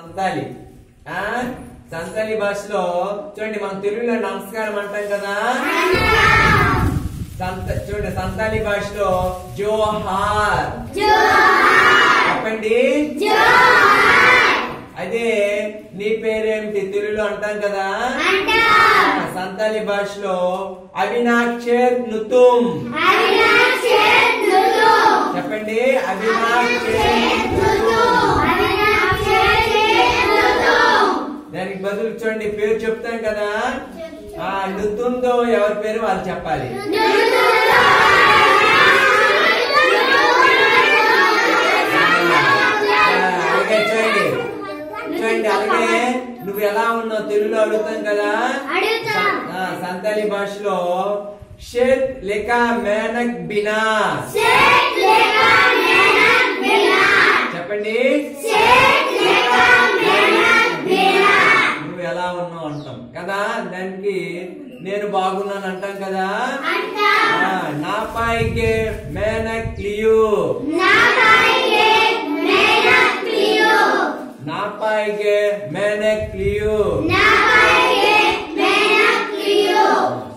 సంతాలి ఆ సంతాలి భాషలో చూడండి మనం తెలుగులో నమస్కారం అంటాం కదా సంత చూడండి సంతాలి భాషలో జోహార్ చెప్పండి అదే నీ పేరేమిటి తెలుగులో అంటాం కదా ఆ, సంతాలి భాషలో అవినాక్షర్ నుతుం చెప్పండి అవినాక్షర్ దానికి బదులు చూడండి పేరు చెప్తాం కదా ఆ నుతుందో ఎవరి పేరు వాళ్ళు చెప్పాలి ఆ, అలాగే చూడండి చూడండి అలాగే నువ్వు ఎలా ఉన్నావు తెలుగులో అడుగుతాం కదా అడుగుతాం. ఆ, సంతాలి భాషలో షేత్ లేక మేనక్ బినా చెప్పండి నువ్వు ఎలా ఉన్నావు అంటాం కదా దానికి నేను బాగున్నాను అంటాం కదా ఆ, నా పాయికే మేనక్ లియు నా పాయికే మేనక్ లియు